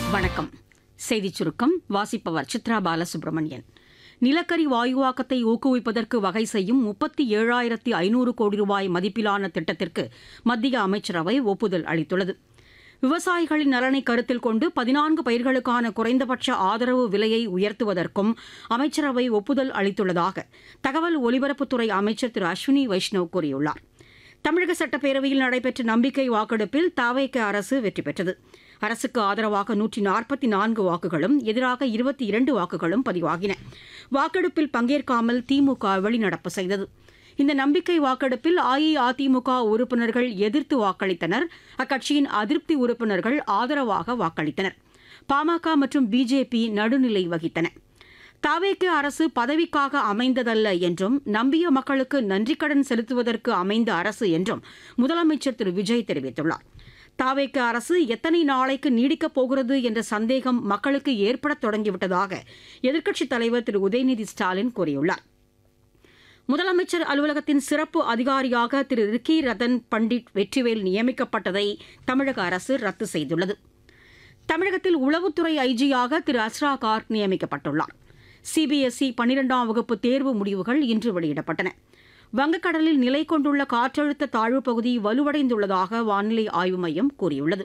வணக்கம் செய்திச் சுருக்கம் வாசிப்பவர் சித்ரா பாலசுப்ரமணியன் நிலக்கரி வாயுவாக்கத்தை ஊக்குவிப்பதற்கு வகை செய்யும் முப்பத்தி ஏழாயிரத்தி ஐநூறு கோடி ரூபாய் மதிப்பிலான திட்டத்திற்கு மத்திய அமைச்சரவை ஒப்புதல் அளித்துள்ளது விவசாயிகளின் நலனை கருத்தில் கொண்டு பதினான்கு பயிர்களுக்கான குறைந்தபட்ச ஆதரவு விலையை உயர்த்துவதற்கும் அமைச்சரவை ஒப்புதல் அளித்துள்ளதாக தகவல் ஒலிபரப்புத்துறை அமைச்சர் திரு அஸ்வினி வைஷ்ணவ் கூறியுள்ளார் தமிழக சட்டப்பேரவையில் நடைபெற்ற நம்பிக்கை வாக்கெடுப்பில் தாவேக அரசு வெற்றி பெற்றது அரசுக்கு ஆதரவாக நூற்றி நாற்பத்தி நான்கு வாக்குகளும் எதிராக இருபத்தி இரண்டு வாக்குகளும் பதிவாகின வாக்கெடுப்பில் பங்கேற்காமல் திமுக வெளிநடப்பு செய்தது இந்த நம்பிக்கை வாக்கெடுப்பில் அஇஅதிமுக உறுப்பினர்கள் எதிர்த்து வாக்களித்தனர் அக்கட்சியின் அதிருப்தி உறுப்பினர்கள் ஆதரவாக வாக்களித்தனர் பாமக மற்றும் பிஜேபி நடுநிலை வகித்தன தாவேக்கு அரசு பதவிக்காக அமைந்ததல்ல என்றும் நம்பிய மக்களுக்கு நன்றிக்கடன் செலுத்துவதற்கு அமைந்த அரசு என்றும் முதலமைச்சர் திரு விஜய் தெரிவித்துள்ளார் தாவேக்கு அரசு எத்தனை நாளைக்கு நீடிக்கப் போகிறது என்ற சந்தேகம் மக்களுக்கு ஏற்படத் தொடங்கிவிட்டதாக எதிர்க்கட்சித் தலைவர் திரு உதயநிதி ஸ்டாலின் கூறியுள்ளார் முதலமைச்சர் அலுவலகத்தின் சிறப்பு அதிகாரியாக திரு ரிக்கி ரதன் பண்டிட் வெற்றிவேல் நியமிக்கப்பட்டதை தமிழக அரசு ரத்து செய்துள்ளது தமிழகத்தில் உளவுத்துறை ஐஜியாக திரு அஸ்ரா கார்க் நியமிக்கப்பட்டுள்ளார் சிபிஎஸ்இ பனிரெண்டாம் வகுப்பு தேர்வு முடிவுகள் இன்று வெளியிடப்பட்டன வங்கக்கடலில் நிலை கொண்டுள்ள காற்றழுத்த தாழ்வுப் பகுதி வலுவடைந்துள்ளதாக வானிலை ஆய்வு மையம் கூறியுள்ளது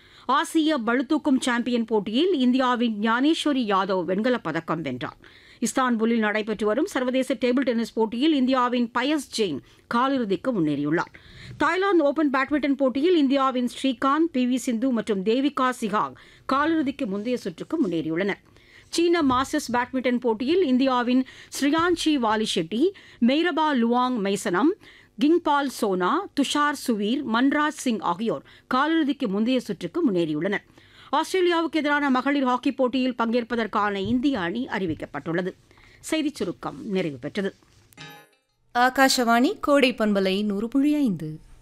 ஆசிய பளுதூக்கும் சாம்பியன் போட்டியில் இந்தியாவின் ஞானேஸ்வரி யாதவ் வெண்கலப் பதக்கம் வென்றார் இஸ்தான்புல்லில் நடைபெற்று வரும் சர்வதேச டேபிள் டென்னிஸ் போட்டியில் இந்தியாவின் பயஸ் ஜெயின் காலிறுதிக்கு முன்னேறியுள்ளார் தாய்லாந்து ஓபன் பேட்மிண்டன் போட்டியில் இந்தியாவின் ஸ்ரீகாந்த் பி வி சிந்து மற்றும் தேவிகா சிகாக் காலிறுதிக்கு முந்தைய சுற்றுக்கு முன்னேறியுள்ளனர் சீன மாஸ்டர்ஸ் பேட்மிண்டன் போட்டியில் இந்தியாவின் ஸ்ரீயான்ஷி வாலி ஷெட்டி மெய்ரபா லுவாங் மைசனம் கிங்பால் சோனா துஷார் சுவீர் மன்ராஜ் சிங் ஆகியோர் காலிறுதிக்கு முந்தைய சுற்றுக்கு முன்னேறியுள்ளனர் ஆஸ்திரேலியாவுக்கு எதிரான மகளிர் ஹாக்கி போட்டியில் பங்கேற்பதற்கான இந்திய அணி அறிவிக்கப்பட்டுள்ளது செய்திச் சுருக்கம் நிறைவு பெற்றது ஆகாஷவாணி கோடை பண்பலை நூறு புள்ளி ஐந்து